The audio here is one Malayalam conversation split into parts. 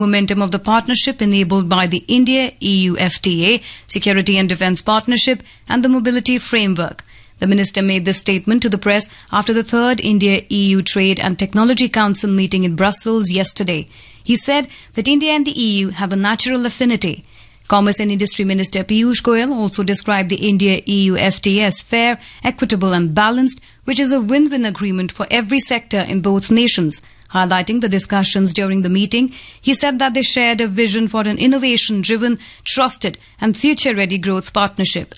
momentum of the partnership enabled by the India EU FTA, Security and Defence Partnership, and the Mobility Framework. The minister made this statement to the press after the third India EU Trade and Technology Council meeting in Brussels yesterday. He said that India and the EU have a natural affinity. Commerce and Industry Minister Piyush Goyal also described the India EU FTA as fair, equitable, and balanced, which is a win win agreement for every sector in both nations. Highlighting the discussions during the meeting, he said that they shared a vision for an innovation driven, trusted, and future ready growth partnership.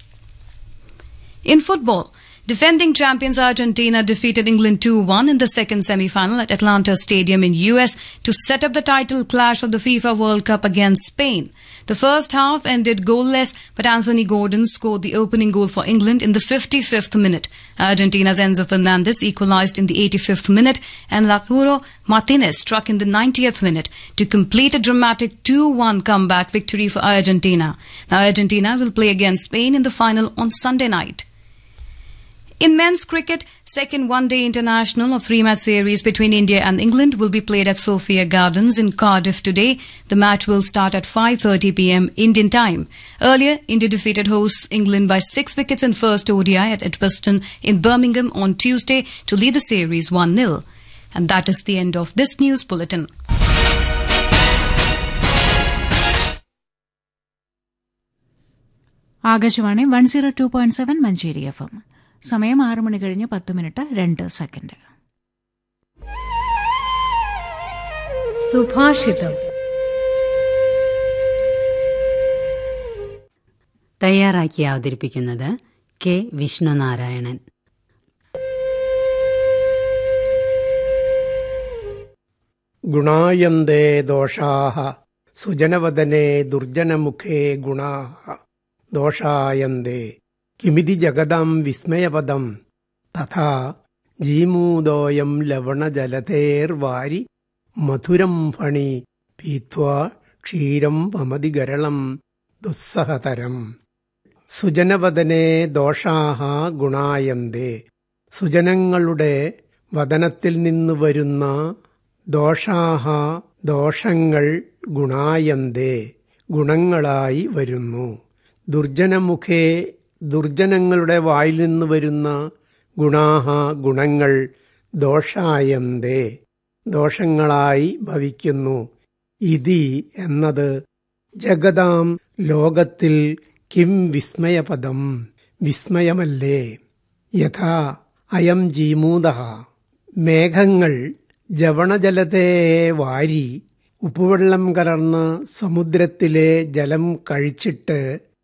In football, defending champions Argentina defeated England 2 1 in the second semi final at Atlanta Stadium in US to set up the title clash of the FIFA World Cup against Spain. The first half ended goalless, but Anthony Gordon scored the opening goal for England in the 55th minute. Argentina's Enzo Fernandez equalized in the 85th minute, and Lautaro Martinez struck in the 90th minute to complete a dramatic 2 1 comeback victory for Argentina. Now, Argentina will play against Spain in the final on Sunday night. In men's cricket, second one-day international of three-match series between India and England will be played at Sophia Gardens in Cardiff today. The match will start at 5:30 p.m. Indian time. Earlier, India defeated hosts England by six wickets in first ODI at Edgbaston in Birmingham on Tuesday to lead the series 1-0. And that is the end of this news bulletin. Akashvani one zero two point seven Manjeri F M സമയം ആറ് മണി കഴിഞ്ഞ് പത്ത് മിനിറ്റ് രണ്ട് സെക്കൻഡ് സുഭാഷിതം തയ്യാറാക്കി അവതരിപ്പിക്കുന്നത് കെ വിഷ്ണുനാരായണൻ ഗുണായന്തേ ദോഷാः സുജനവദനെ ദുർജനമുഖേ ഗുണാः ദോഷായന്തേ കിമിതി ജഗതാം വിസ്മയപദം തഥാ ജീമൂതോയം ലവണജലധേർവാരി മധുരം ഫണി പീത്വാ ക്ഷീരം വമതി ഗരളം ദുസ്സഹതരം സുജനവദനെ ദോഷാഹ ഗുണായന്തേ സുജനങ്ങളുടെ വദനത്തിൽ നിന്ന് വരുന്ന ദോഷാഹ ദോഷങ്ങൾ ഗുണായന്തേ ഗുണങ്ങളായി വരുന്നു ദുർജനമുഖേ ദുർജനങ്ങളുടെ വായിൽ നിന്ന് വരുന്ന ഗുണാഹ ഗുണങ്ങൾ ദോഷായന്തേ ദോഷങ്ങളായി ഭവിക്കുന്നു ഇതി എന്നത് ജഗതാം ലോകത്തിൽ കിം വിസ്മയപദം വിസ്മയമല്ലേ യഥാ അയം ജീമൂത മേഘങ്ങൾ ജവണജലത്തെ വാരി ഉപ്പുവെള്ളം കലർന്ന് സമുദ്രത്തിലെ ജലം കഴിച്ചിട്ട്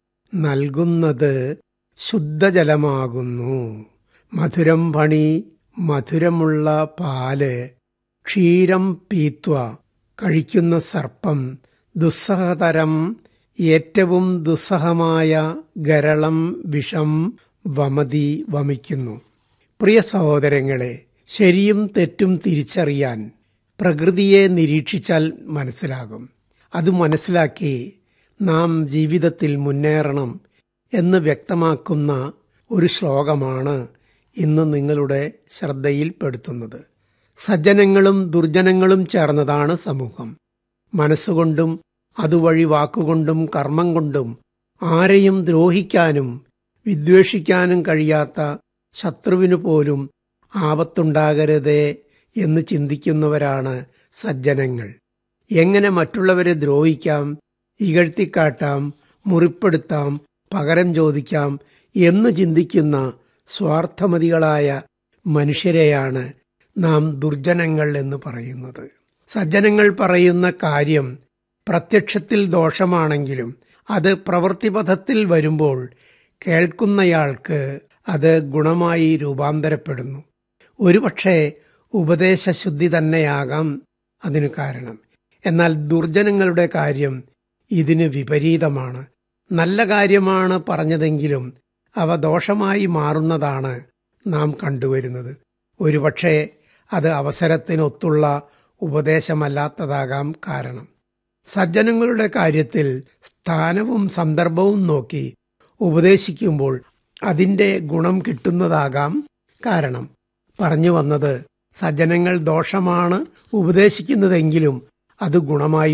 നൽകുന്നത് ശുദ്ധജലമാകുന്നു മധുരം പണി മധുരമുള്ള പാല് ക്ഷീരം പീത്വ കഴിക്കുന്ന സർപ്പം ദുസ്സഹതരം ഏറ്റവും ദുസ്സഹമായ ഗരളം വിഷം വമതി വമിക്കുന്നു പ്രിയ സഹോദരങ്ങളെ ശരിയും തെറ്റും തിരിച്ചറിയാൻ പ്രകൃതിയെ നിരീക്ഷിച്ചാൽ മനസ്സിലാകും അത് മനസ്സിലാക്കി നാം ജീവിതത്തിൽ മുന്നേറണം എന്ന് വ്യക്തമാക്കുന്ന ഒരു ശ്ലോകമാണ് ഇന്ന് നിങ്ങളുടെ ശ്രദ്ധയിൽപ്പെടുത്തുന്നത് സജ്ജനങ്ങളും ദുർജനങ്ങളും ചേർന്നതാണ് സമൂഹം മനസ്സുകൊണ്ടും അതുവഴി വാക്കുകൊണ്ടും കർമ്മം കൊണ്ടും ആരെയും ദ്രോഹിക്കാനും വിദ്വേഷിക്കാനും കഴിയാത്ത ശത്രുവിനു പോലും ആപത്തുണ്ടാകരുതേ എന്ന് ചിന്തിക്കുന്നവരാണ് സജ്ജനങ്ങൾ എങ്ങനെ മറ്റുള്ളവരെ ദ്രോഹിക്കാം ഇകഴ്ത്തിക്കാട്ടാം മുറിപ്പെടുത്താം പകരം ചോദിക്കാം എന്ന് ചിന്തിക്കുന്ന സ്വാർത്ഥമതികളായ മനുഷ്യരെയാണ് നാം ദുർജനങ്ങൾ എന്ന് പറയുന്നത് സജ്ജനങ്ങൾ പറയുന്ന കാര്യം പ്രത്യക്ഷത്തിൽ ദോഷമാണെങ്കിലും അത് പ്രവൃത്തിപഥത്തിൽ വരുമ്പോൾ കേൾക്കുന്നയാൾക്ക് അത് ഗുണമായി രൂപാന്തരപ്പെടുന്നു ഒരുപക്ഷെ ഉപദേശശുദ്ധി തന്നെയാകാം അതിനു കാരണം എന്നാൽ ദുർജനങ്ങളുടെ കാര്യം ഇതിന് വിപരീതമാണ് നല്ല കാര്യമാണ് പറഞ്ഞതെങ്കിലും അവ ദോഷമായി മാറുന്നതാണ് നാം കണ്ടുവരുന്നത് ഒരുപക്ഷെ അത് അവസരത്തിനൊത്തുള്ള ഉപദേശമല്ലാത്തതാകാം കാരണം സജ്ജനങ്ങളുടെ കാര്യത്തിൽ സ്ഥാനവും സന്ദർഭവും നോക്കി ഉപദേശിക്കുമ്പോൾ അതിന്റെ ഗുണം കിട്ടുന്നതാകാം കാരണം പറഞ്ഞു വന്നത് സജ്ജനങ്ങൾ ദോഷമാണ് ഉപദേശിക്കുന്നതെങ്കിലും അത് ഗുണമായി